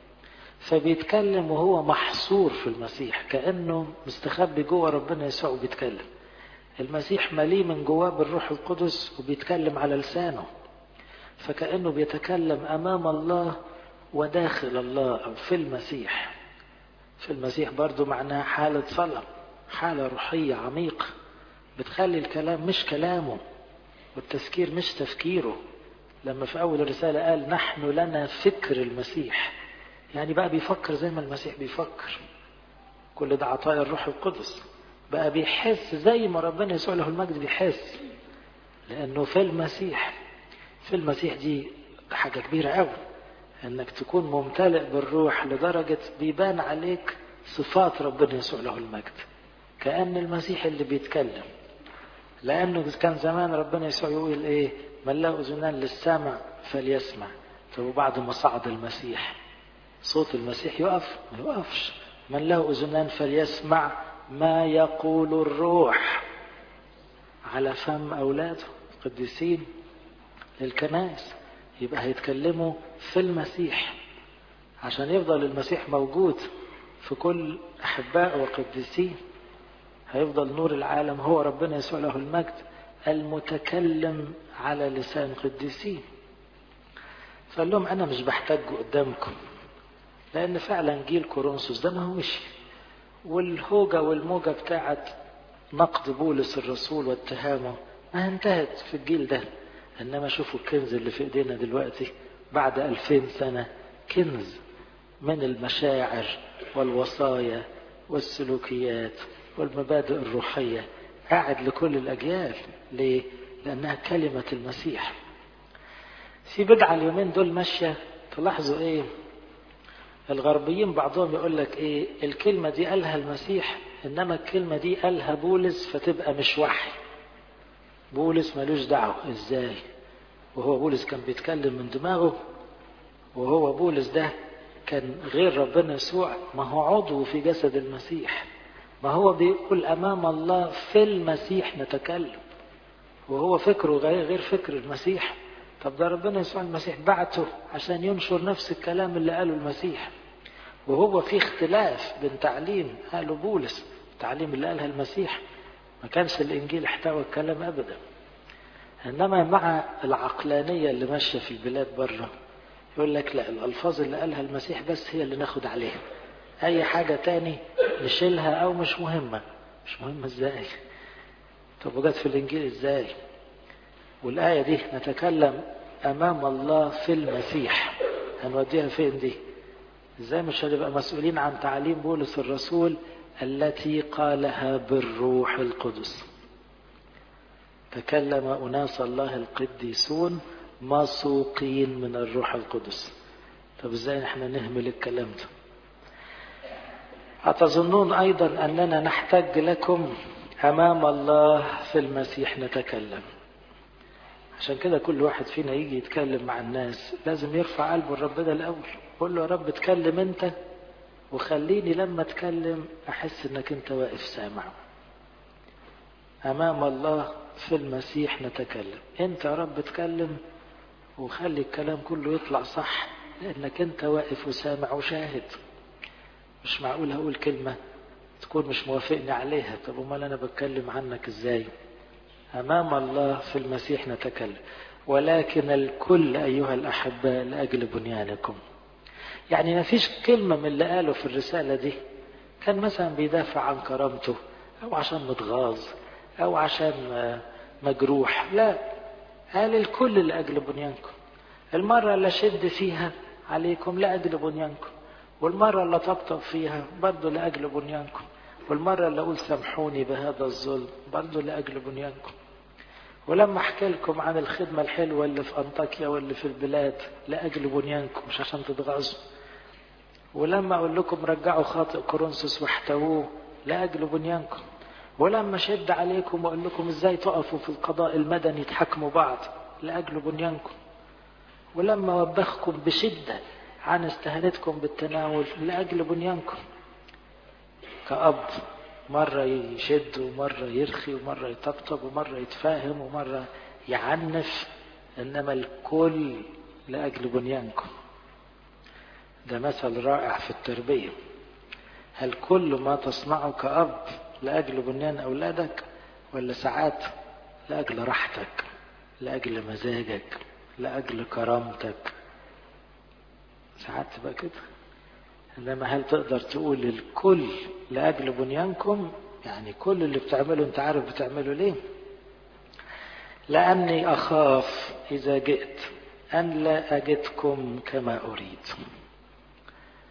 فبيتكلم وهو محصور في المسيح كأنه مستخبي جوه ربنا يسوع وبيتكلم المسيح مليء من جواه بالروح القدس وبيتكلم على لسانه فكأنه بيتكلم أمام الله وداخل الله أو في المسيح في المسيح برضو معناه حالة صلاة حالة روحية عميقة بتخلي الكلام مش كلامه والتفكير مش تفكيره لما في أول الرسالة قال نحن لنا فكر المسيح يعني بقى بيفكر زي ما المسيح بيفكر كل ده عطايا الروح القدس بقى بيحس زي ما ربنا يسوع له المجد بيحس لانه في المسيح في المسيح دي حاجه كبيره قوي انك تكون ممتلئ بالروح لدرجه بيبان عليك صفات ربنا يسوع له المجد كان المسيح اللي بيتكلم لانه كان زمان ربنا يسوع يقول ايه من له اذنان للسمع فليسمع طب وبعد ما صعد المسيح صوت المسيح يقف ما يقفش من له اذنان فليسمع ما يقول الروح على فم اولاده القديسين للكنائس يبقى هيتكلموا في المسيح عشان يفضل المسيح موجود في كل احباء وقديسين هيفضل نور العالم هو ربنا يسوع له المجد المتكلم على لسان قديسين فقال لهم انا مش بحتاج قدامكم لان فعلا جيل كورنثوس ده ما هوش والهوجه والموجه بتاعت نقد بولس الرسول واتهامه ما انتهت في الجيل ده انما شوفوا الكنز اللي في ايدينا دلوقتي بعد ألفين سنة كنز من المشاعر والوصايا والسلوكيات والمبادئ الروحية قاعد لكل الأجيال ليه؟ لأنها كلمة المسيح في بدعة اليومين دول ماشية تلاحظوا ايه الغربيين بعضهم يقول لك ايه الكلمة دي قالها المسيح انما الكلمة دي قالها بولس فتبقى مش وحي بولس ملوش دعوة ازاي وهو بولس كان بيتكلم من دماغه وهو بولس ده كان غير ربنا يسوع ما هو عضو في جسد المسيح ما هو بيقول امام الله في المسيح نتكلم وهو فكره غير غير فكر المسيح طب ده ربنا يسوع المسيح بعته عشان ينشر نفس الكلام اللي قاله المسيح وهو في اختلاف بين تعليم قاله بولس التعليم اللي قالها المسيح ما كانش الانجيل احتوى الكلام ابدا انما مع العقلانيه اللي ماشيه في البلاد بره يقول لك لا الالفاظ اللي قالها المسيح بس هي اللي ناخد عليها اي حاجه تاني نشيلها او مش مهمه مش مهمه ازاي طب وجت في الانجيل ازاي والايه دي نتكلم امام الله في المسيح هنوديها فين دي ازاي مش هنبقى مسؤولين عن تعليم بولس الرسول التي قالها بالروح القدس تكلم أناس الله القديسون مسوقين من الروح القدس طب ازاي احنا نهمل الكلام ده أتظنون أيضا أننا نحتاج لكم أمام الله في المسيح نتكلم عشان كده كل واحد فينا يجي يتكلم مع الناس لازم يرفع قلبه لربنا الأول قول له يا رب اتكلم أنت وخليني لما اتكلم احس انك انت واقف سامع امام الله في المسيح نتكلم انت يا رب اتكلم وخلي الكلام كله يطلع صح لانك انت واقف وسامع وشاهد مش معقول هقول كلمة تكون مش موافقني عليها طب امال انا بتكلم عنك ازاي امام الله في المسيح نتكلم ولكن الكل ايها الاحباء لاجل بنيانكم يعني ما فيش كلمة من اللي قاله في الرسالة دي كان مثلا بيدافع عن كرامته أو عشان متغاظ أو عشان مجروح لا قال الكل لأجل بنيانكم المرة اللي شد فيها عليكم لأجل بنيانكم والمرة اللي طبطب فيها برضه لأجل بنيانكم والمرة اللي أقول سامحوني بهذا الظلم برضه لأجل بنيانكم ولما احكي لكم عن الخدمة الحلوة اللي في أنطاكيا واللي في البلاد لأجل بنيانكم مش عشان تتغاظوا ولما أقول لكم رجعوا خاطئ كورنثوس واحتووه لأجل بنيانكم ولما شد عليكم وأقول لكم إزاي تقفوا في القضاء المدني تحكموا بعض لأجل بنيانكم ولما وبخكم بشدة عن استهانتكم بالتناول لأجل بنيانكم كأب مرة يشد ومرة يرخي ومرة يطبطب ومرة يتفاهم ومرة يعنف إنما الكل لأجل بنيانكم ده مثل رائع في التربية هل كل ما تصنعه كأب لأجل بنيان أولادك ولا ساعات لأجل راحتك لأجل مزاجك لأجل كرامتك ساعات تبقى كده إنما هل تقدر تقول الكل لأجل بنيانكم يعني كل اللي بتعمله أنت عارف بتعمله ليه لأني أخاف إذا جئت أن لا أجدكم كما أريد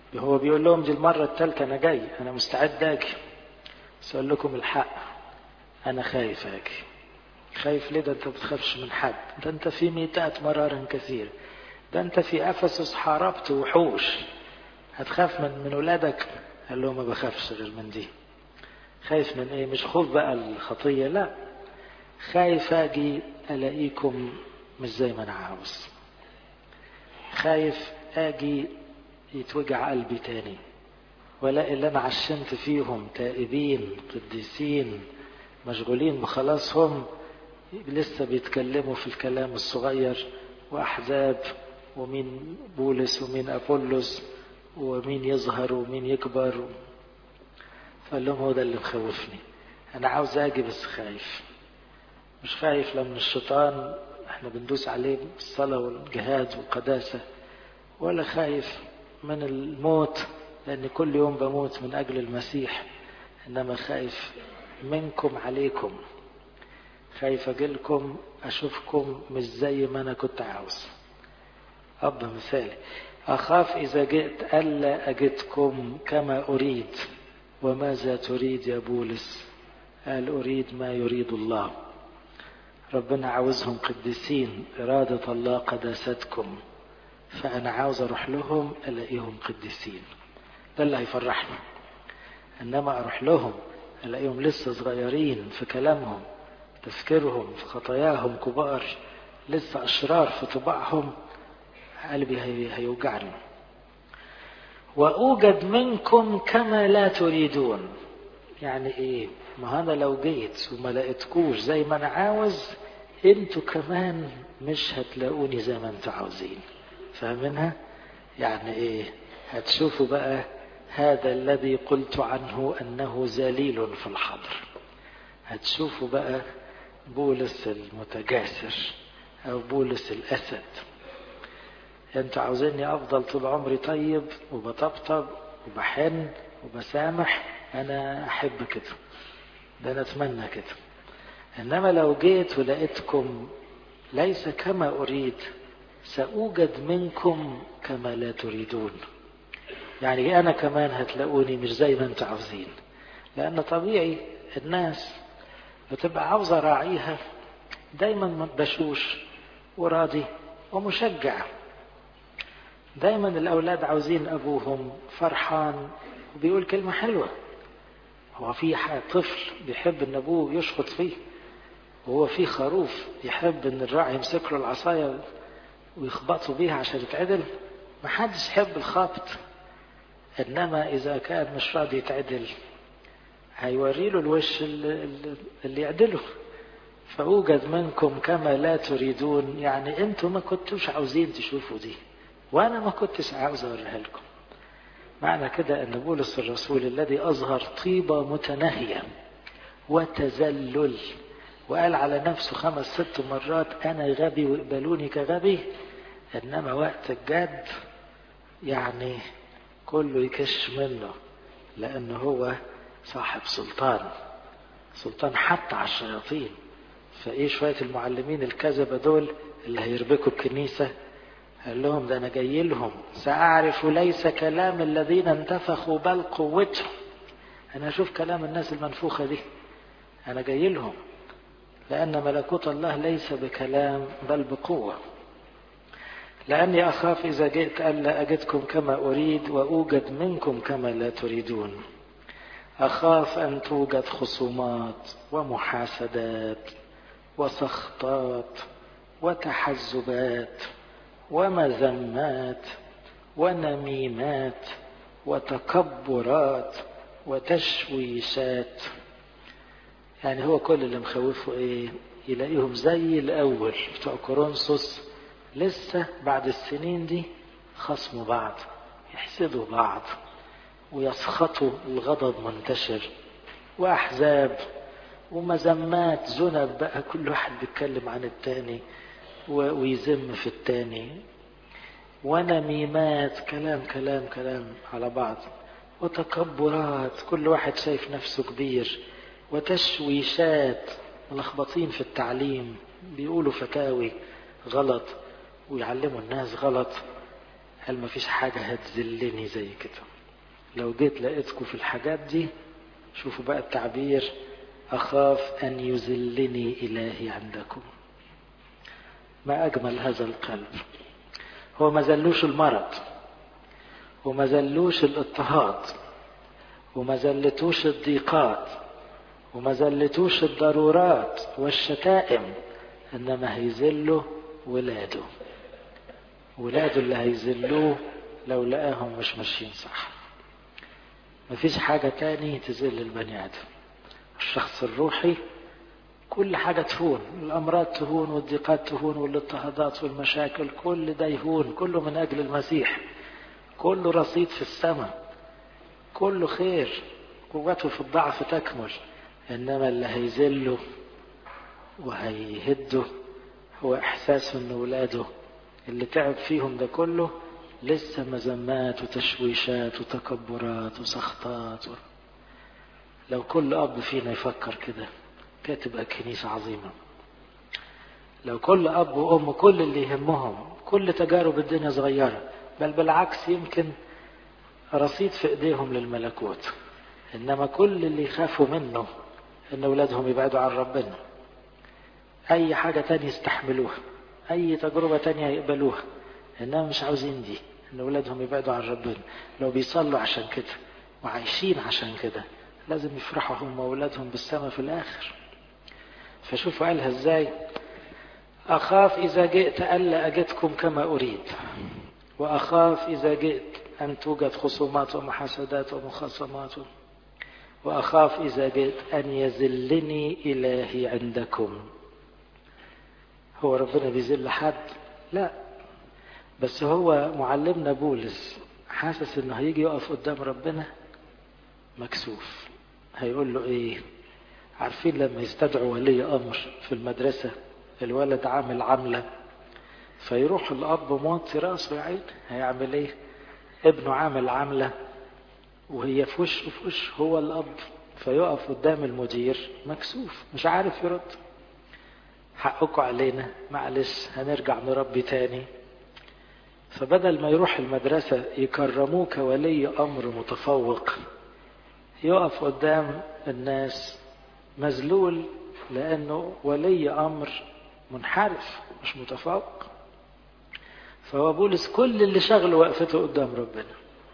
هو بيقول لهم دي المرة الثالثة أنا جاي أنا مستعد أجي بس أقول لكم الحق أنا خايف أجي خايف ليه ده أنت بتخافش من حد ده أنت في ميتات مرارا كثير ده أنت في أفسس حاربت وحوش هتخاف من من ولادك قال له ما بخافش غير من دي خايف من ايه مش خوف بقى الخطيه لا خايف اجي الاقيكم مش زي ما انا عاوز خايف اجي يتوجع قلبي تاني ولا اللي انا عشمت فيهم تائبين قديسين مشغولين بخلاصهم لسه بيتكلموا في الكلام الصغير واحزاب ومين بولس ومين ابولس ومين يظهر ومين يكبر فقال لهم هو ده اللي مخوفني انا عاوز اجي بس خايف مش خايف لا من الشيطان احنا بندوس عليه بالصلاة والجهاد والقداسة ولا خايف من الموت لان كل يوم بموت من اجل المسيح انما خايف منكم عليكم خايف اجيلكم اشوفكم مش زي ما انا كنت عاوز اب مثالي أخاف إذا جئت ألا أجدكم كما أريد وماذا تريد يا بولس قال أريد ما يريد الله ربنا عاوزهم قديسين إرادة الله قداستكم فأنا عاوز أروح لهم ألاقيهم قديسين ده اللي هيفرحني إنما أروح لهم ألاقيهم لسه صغيرين في كلامهم تفكيرهم في خطاياهم كبار لسه أشرار في طباعهم قلبي هيوجعني وأوجد منكم كما لا تريدون يعني إيه ما أنا لو جيت وما لقيتكوش زي ما أنا عاوز انتوا كمان مش هتلاقوني زي ما انتوا عاوزين فاهمينها يعني ايه هتشوفوا بقى هذا الذي قلت عنه انه ذليل في الحضر هتشوفوا بقى بولس المتجاسر او بولس الاسد انتوا عاوزيني افضل طول عمري طيب وبطبطب وبحن وبسامح انا احب كده ده انا اتمنى كده انما لو جيت ولقيتكم ليس كما اريد ساوجد منكم كما لا تريدون يعني انا كمان هتلاقوني مش زي ما انتوا عاوزين لان طبيعي الناس بتبقى عاوزه راعيها دايما بشوش وراضي ومشجع دايما الاولاد عاوزين ابوهم فرحان وبيقول كلمه حلوه هو في طفل بيحب ان ابوه يشخط فيه وهو في خروف يحب ان الراعي يمسك له العصايه ويخبطوا بيها عشان يتعدل ما حدش يحب الخبط انما اذا كان مش راضي يتعدل هيوري له الوش اللي, اللي يعدله فأوجد منكم كما لا تريدون يعني انتم ما كنتوش عاوزين تشوفوا دي وانا ما كنتش عاوز اوريها لكم معنى كده ان بولس الرسول الذي اظهر طيبه متناهيه وتذلل وقال على نفسه خمس ست مرات انا غبي واقبلوني كغبي انما وقت الجد يعني كله يكش منه لانه هو صاحب سلطان سلطان حتى على الشياطين فايه شويه المعلمين الكذبه دول اللي هيربكوا الكنيسه قال لهم ده انا جاي لهم ساعرف ليس كلام الذين انتفخوا بل قوتهم انا اشوف كلام الناس المنفوخه دي انا جاي لهم لان ملكوت الله ليس بكلام بل بقوه لاني اخاف اذا جئت الا اجدكم كما اريد واوجد منكم كما لا تريدون اخاف ان توجد خصومات ومحاسدات وسخطات وتحزبات ومذمات ونميمات وتكبرات وتشويشات يعني هو كل اللي مخوفه ايه يلاقيهم زي الاول بتوع كورنثوس لسه بعد السنين دي خصموا بعض يحسدوا بعض ويسخطوا الغضب منتشر واحزاب ومذمات ذنب بقى كل واحد بيتكلم عن التاني ويذم في التاني ونميمات كلام كلام كلام على بعض وتكبرات كل واحد شايف نفسه كبير وتشويشات ملخبطين في التعليم بيقولوا فتاوي غلط ويعلموا الناس غلط قال مفيش حاجة هتذلني زي كده لو جيت لقيتكم في الحاجات دي شوفوا بقى التعبير أخاف أن يذلني إلهي عندكم ما أجمل هذا القلب هو ما زلوش المرض وما زلوش الاضطهاد وما زلتوش الضيقات وما زلتوش الضرورات والشتائم انما هيذلوا ولاده ولاده اللي هيذلوه لو لقاهم مش ماشيين صح مفيش حاجة تاني تذل البني آدم الشخص الروحي كل حاجة تهون الأمراض تهون والضيقات تهون والاضطهادات والمشاكل كل ده يهون كله من أجل المسيح كله رصيد في السماء كله خير قوته في الضعف تكمل إنما اللي هيذله وهيهده هو إحساسه إن ولاده اللي تعب فيهم ده كله لسه مذمات وتشويشات وتكبرات وسخطات و... لو كل أب فينا يفكر كده كانت تبقى كنيسة عظيمة لو كل أب وأم كل اللي يهمهم كل تجارب الدنيا صغيرة بل بالعكس يمكن رصيد في ايديهم للملكوت انما كل اللي يخافوا منه ان اولادهم يبعدوا عن ربنا اي حاجة تانية يستحملوها اي تجربة تانية يقبلوها انما مش عاوزين دي ان اولادهم يبعدوا عن ربنا لو بيصلوا عشان كده وعايشين عشان كده لازم يفرحوا هم واولادهم بالسماء في الاخر فشوفوا قالها ازاي اخاف اذا جئت الا اجدكم كما اريد واخاف اذا جئت أن توجد خصومات ومحاسدات ومخاصمات وأخاف إذا جئت أن يذلني إلهي عندكم هو ربنا بيذل حد لا بس هو معلمنا بولس حاسس انه هيجي يقف قدام ربنا مكسوف هيقول له ايه عارفين لما يستدعوا ولي امر في المدرسة الولد عامل عملة فيروح الاب موطي راسه يا عين هيعمل ايه ابنه عامل عملة وهي في وشه في وشه هو الأب فيقف قدام المدير مكسوف مش عارف يرد حقكم علينا معلش هنرجع نربي تاني فبدل ما يروح المدرسة يكرموه كولي أمر متفوق يقف قدام الناس مذلول لأنه ولي أمر منحرف مش متفوق فهو بولس كل اللي شغله وقفته قدام ربنا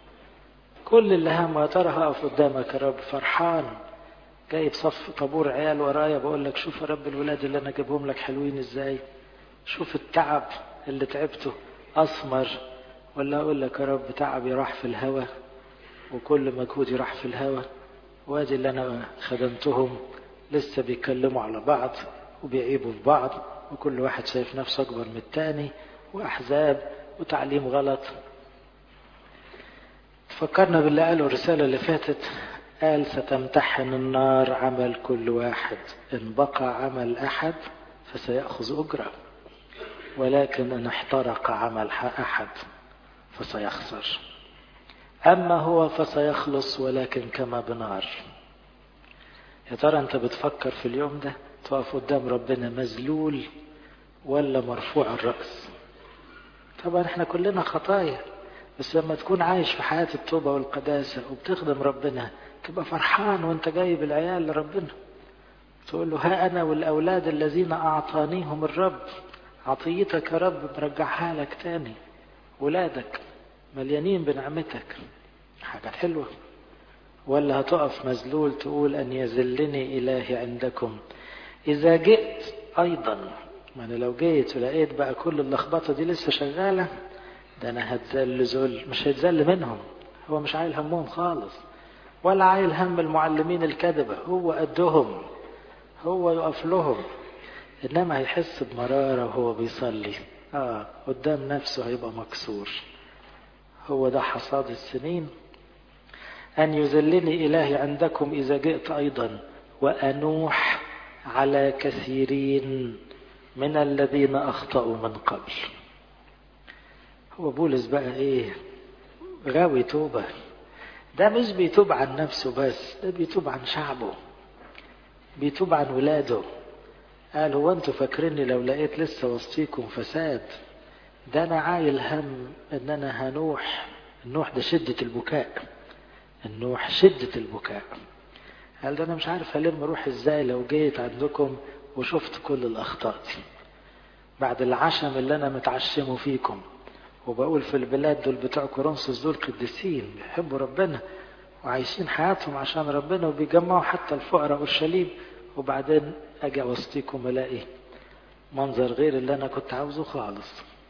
كل اللي هم يا ترى هقف قدامك يا رب فرحان جايب صف طابور عيال ورايا بقول لك شوف يا رب الولاد اللي انا جايبهم لك حلوين ازاي شوف التعب اللي تعبته اسمر ولا اقول لك يا رب تعبي راح في الهوى وكل مجهودي راح في الهوى وادي اللي انا خدمتهم لسه بيتكلموا على بعض وبيعيبوا في بعض وكل واحد شايف نفسه اكبر من التاني واحزاب وتعليم غلط فكرنا باللي قاله الرسالة اللي فاتت قال ستمتحن النار عمل كل واحد إن بقى عمل أحد فسيأخذ أجرة ولكن إن احترق عمل أحد فسيخسر أما هو فسيخلص ولكن كما بنار يا ترى أنت بتفكر في اليوم ده تقف قدام ربنا مذلول ولا مرفوع الرأس طبعا احنا كلنا خطايا بس لما تكون عايش في حياة التوبة والقداسة وبتخدم ربنا تبقى فرحان وانت جايب العيال لربنا تقول له ها أنا والأولاد الذين أعطانيهم الرب عطيتك يا رب برجعها لك تاني ولادك مليانين بنعمتك حاجة حلوة ولا هتقف مذلول تقول أن يذلني إلهي عندكم إذا جئت أيضا يعني لو جيت ولقيت بقى كل اللخبطة دي لسه شغالة ده أنا هتذل ذل مش هيتذل منهم هو مش عايل همهم خالص ولا عايل هم المعلمين الكذبة هو قدهم هو يقف لهم إنما هيحس بمرارة وهو بيصلي آه قدام نفسه هيبقى مكسور هو ده حصاد السنين أن يذلني إلهي عندكم إذا جئت أيضا وأنوح على كثيرين من الذين أخطأوا من قبل هو بولس بقى إيه غاوي توبة ده مش بيتوب عن نفسه بس ده بيتوب عن شعبه بيتوب عن ولاده قال هو انتوا فاكريني لو لقيت لسه وسطيكم فساد ده أنا عايل هم إن أنا هنوح النوح ده شدة البكاء النوح شدة البكاء قال ده أنا مش عارف هلم روح إزاي لو جيت عندكم وشفت كل الأخطاء دي بعد العشم اللي أنا متعشمه فيكم وبقول في البلاد دول بتوع كورنثوس دول قديسين بيحبوا ربنا وعايشين حياتهم عشان ربنا وبيجمعوا حتى الفقراء والشليب وبعدين اجي وسطيكم الاقي منظر غير اللي انا كنت عاوزه خالص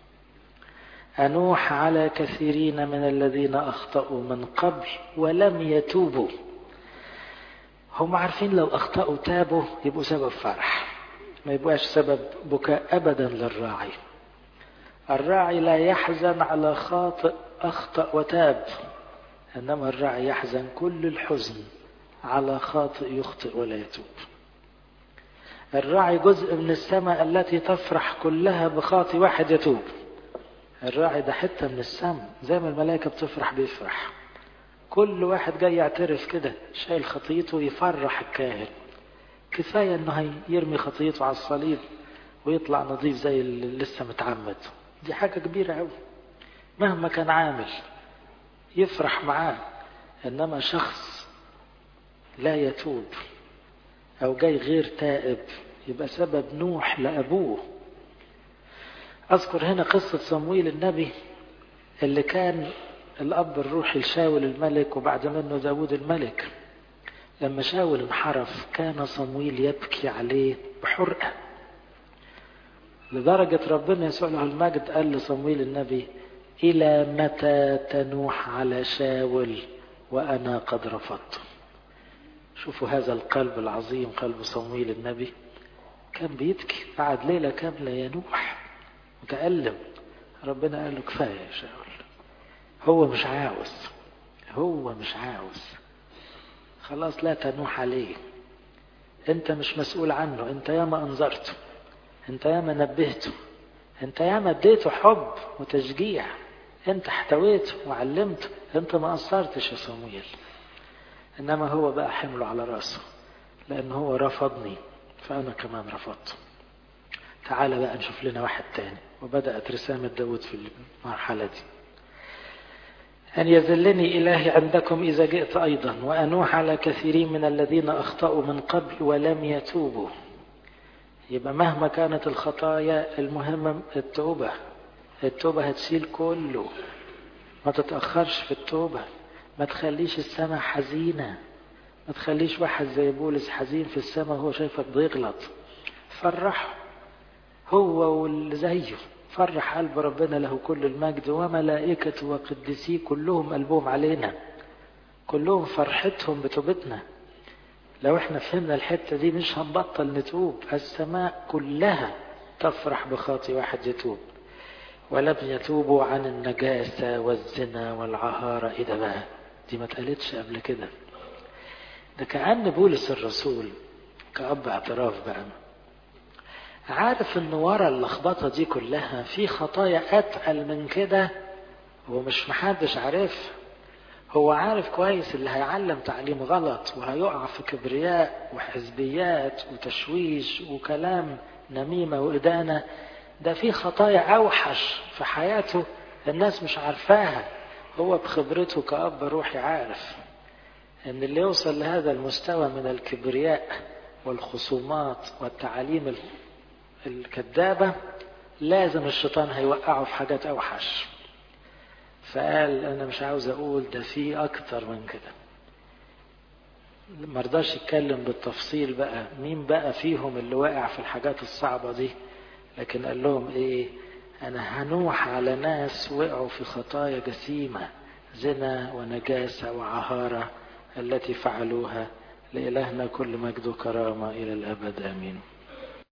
انوح على كثيرين من الذين اخطاوا من قبل ولم يتوبوا هم عارفين لو اخطاوا تابوا يبقوا سبب فرح ما يبقاش سبب بكاء ابدا للراعي الراعي لا يحزن على خاطئ اخطا وتاب انما الراعي يحزن كل الحزن على خاطئ يخطئ ولا يتوب الراعي جزء من السماء التي تفرح كلها بخاطئ واحد يتوب الراعي ده حتة من السماء زي ما الملائكة بتفرح بيفرح كل واحد جاي يعترف كده شايل خطيته يفرح الكاهن كفاية انه يرمي خطيته على الصليب ويطلع نظيف زي اللي لسه متعمد دي حاجة كبيرة قوي مهما كان عامل يفرح معاه انما شخص لا يتوب او جاي غير تائب يبقى سبب نوح لابوه اذكر هنا قصة صمويل النبي اللي كان الاب الروحي لشاول الملك وبعد منه داود الملك لما شاول انحرف كان صمويل يبكي عليه بحرقة لدرجة ربنا يسوع له المجد قال لصمويل النبي إلى متى تنوح على شاول وأنا قد رفضت شوفوا هذا القلب العظيم قلب صمويل النبي كان بيبكي بعد ليلة كاملة ينوح متألم ربنا قال له كفاية يا شاول هو مش عاوز هو مش عاوز خلاص لا تنوح عليه انت مش مسؤول عنه انت ياما انذرته انت ياما نبهته انت ياما اديته حب وتشجيع انت احتويته وعلمته انت ما قصرتش يا صمويل انما هو بقى حمله على راسه لان هو رفضني فانا كمان رفضته تعال بقى نشوف لنا واحد تاني وبدأت رسامة داود في المرحلة دي أن يذلني إلهي عندكم إذا جئت أيضا وأنوح على كثيرين من الذين أخطأوا من قبل ولم يتوبوا يبقى مهما كانت الخطايا المهم التوبة التوبة هتشيل كله ما تتأخرش في التوبة ما تخليش السماء حزينة ما تخليش واحد زي بولس حزين في السماء وهو شايفك بيغلط فرحه هو واللي زيه فرح قلب ربنا له كل المجد وملائكته وقدسيه كلهم قلبهم علينا كلهم فرحتهم بتوبتنا لو احنا فهمنا الحتة دي مش هنبطل نتوب السماء كلها تفرح بخاطي واحد يتوب ولم يتوبوا عن النجاسة والزنا والعهارة ايه ده بقى دي ما اتقالتش قبل كده ده كأن بولس الرسول كأب اعتراف بقى عارف ان ورا اللخبطة دي كلها في خطايا اتقل من كده هو مش محدش عارف هو عارف كويس اللي هيعلم تعليم غلط وهيقع في كبرياء وحزبيات وتشويش وكلام نميمة وإدانة ده في خطايا أوحش في حياته الناس مش عارفاها هو بخبرته كأب روحي عارف ان اللي يوصل لهذا المستوى من الكبرياء والخصومات والتعاليم الكذابة لازم الشيطان هيوقعه في حاجات أوحش فقال أنا مش عاوز أقول ده في أكتر من كده مرضاش يتكلم بالتفصيل بقى مين بقى فيهم اللي واقع في الحاجات الصعبة دي لكن قال لهم إيه أنا هنوح على ناس وقعوا في خطايا جسيمة زنا ونجاسة وعهارة التي فعلوها لإلهنا كل مجد وكرامة إلى الأبد آمين